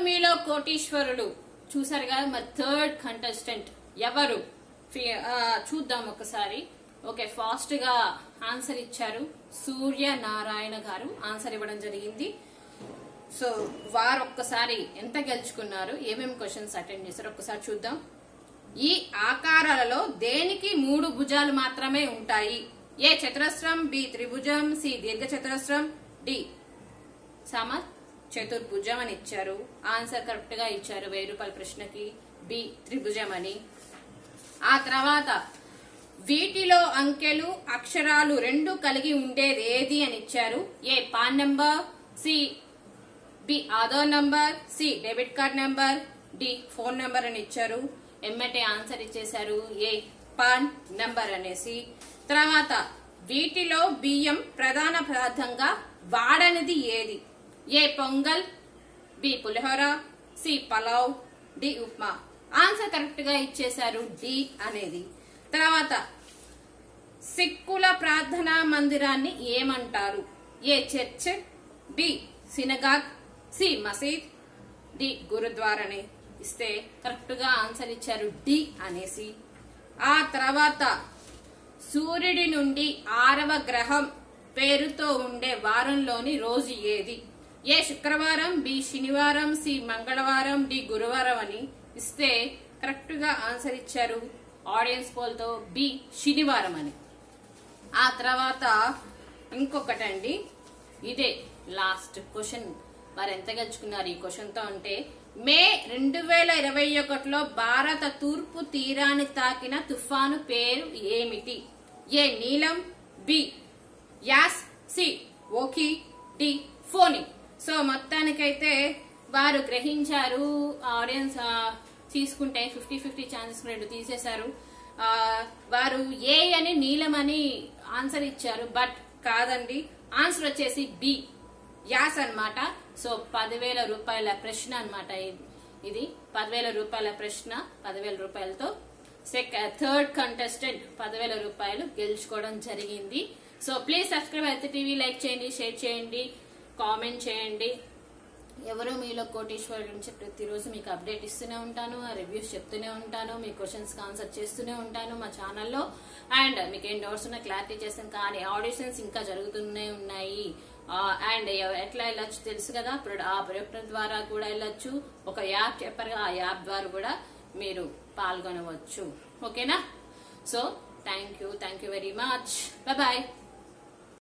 మీలో కోటీశ్వరుడు చూసారు కదా మరి థర్డ్ కంటెస్టెంట్ ఎవరు ఫి- ఆ, చూద్దాం ఒకసారి ఓకే ఫాస్ట్ గా ఆన్సర్ ఇచ్చారు సూర్య నారాయణ గారు ఆన్సర్ ఇవ్వడం జరిగింది సో వారు ఒక్కసారి ఎంత గెలుచుకున్నారు ఏమేమి క్వశ్చన్స్ అటెండ్ చేశారు ఒక్కసారి చూద్దాం ఈ ఆకారాలలో దేనికి మూడు భుజాలు మాత్రమే ఉంటాయి ఏ చతురస్రం బి త్రిభుజం సి దీర్ఘ చతురస్రం డి సమ చతుర్భుజం అని ఇచ్చారు ఆన్సర్ కరెక్ట్ గా ఇచ్చారు వెయ్యి రూపాయల ప్రశ్నకి బి త్రిభుజం అని ఆ తర్వాత వీటిలో అంకెలు అక్షరాలు రెండు కలిగి ఉండేది ఏది అని ఇచ్చారు A PAN number C B Aadhaar number C debit card number D phone number అని ఇచ్చారు ఎమ్మటే ఆన్సర్ ఇచ్చేశారు ఏ పాన్ నెంబర్ అనేసి తర్వాత వీటిలో బియ్యం ప్రధాన పదార్థంగా వాడనిది ఏది A pongal B pulihora C pulao D upma answer correct గా ఇచ్చేశారు డి అనేది తర్వాత సిక్కుల ప్రార్థనా మందిరాన్ని ఏమంటారు A church B synagogue C మసీద్ డి గురుద్వారని ఇస్తే కరెక్ట్ గా ఆన్సర్ ఇచ్చారు డి అనేసి ఆ తర్వాత సూర్యుడి నుండి ఆరవ గ్రహం పేరుతో ఉండే వారంలోని రోజు ఏది ఏ శుక్రవారం బి శనివారం సి మంగళవారం డి గురువారం అని ఇస్తే కరెక్ట్ గా ఆన్సర్ ఇచ్చారు ఆడియన్స్ పోల్ తో బి శనివారం అని ఆ తర్వాత ఇంకొకటండి ఇదే లాస్ట్ క్వశ్చన్ వారు ఎంత గెలుచుకున్నారు ఈ క్వశ్చన్ తో అంటే మే రెండు వేల ఇరవై ఒకటిలో భారత తూర్పు తీరాన్ని తాకిన తుఫాను పేరు ఏమిటి ఏ నీలం బి యాస్ సి ఓకి డి ఫోని సో మొత్తానికైతే వారు గ్రహించారు ఆడియన్స్ ఆ, తీసుకుంటే ఫిఫ్టీ ఫిఫ్టీ ఛాన్సెస్ రెండు తీసేశారు ఆ, వారు ఏ అని నీలం అని ఆన్సర్ ఇచ్చారు బట్ కాదండి ఆన్సర్ వచ్చేసి బి యాస్ అన్నమాట సో పదివేల రూపాయల ప్రశ్న అనమాట ఇది పదివేల రూపాయల ప్రశ్న పదివేల రూపాయలతో సెక్ థర్డ్ కంటెస్టెంట్ పదివేల రూపాయలు గెలుచుకోవడం జరిగింది సో ప్లీజ్ సబ్స్క్రైబ్ అయితే టీవీ లైక్ చేయండి షేర్ చేయండి కామెంట్ చేయండి ఎవరో మీలో కోటేశ్వరుడు గురించి ప్రతిరోజు మీకు అప్డేట్ ఇస్తూనే ఉంటాను రివ్యూస్ చెప్తూనే ఉంటాను మీ క్వశ్చన్స్ ఆన్సర్ చేస్తూనే ఉంటాను మా ఛానల్లో అండ్ మీకు ఏం డౌట్స్ ఉన్నా క్లారిటీ చేస్తాను కానీ ఆడిషన్స్ ఇంకా జరుగుతూనే ఉన్నాయి అండ్ ఎట్లా వెళ్ళొచ్చు తెలుసు కదా ప్రొడ- ఆ ప్రొడక్ట్ ద్వారా కూడా వెళ్ళొచ్చు ఒక యాప్ చెప్పారు కదా, ఆ యాప్ ద్వారా కూడా మీరు పాల్గొనవచ్చు ఓకేనా so thank you thank you very much bye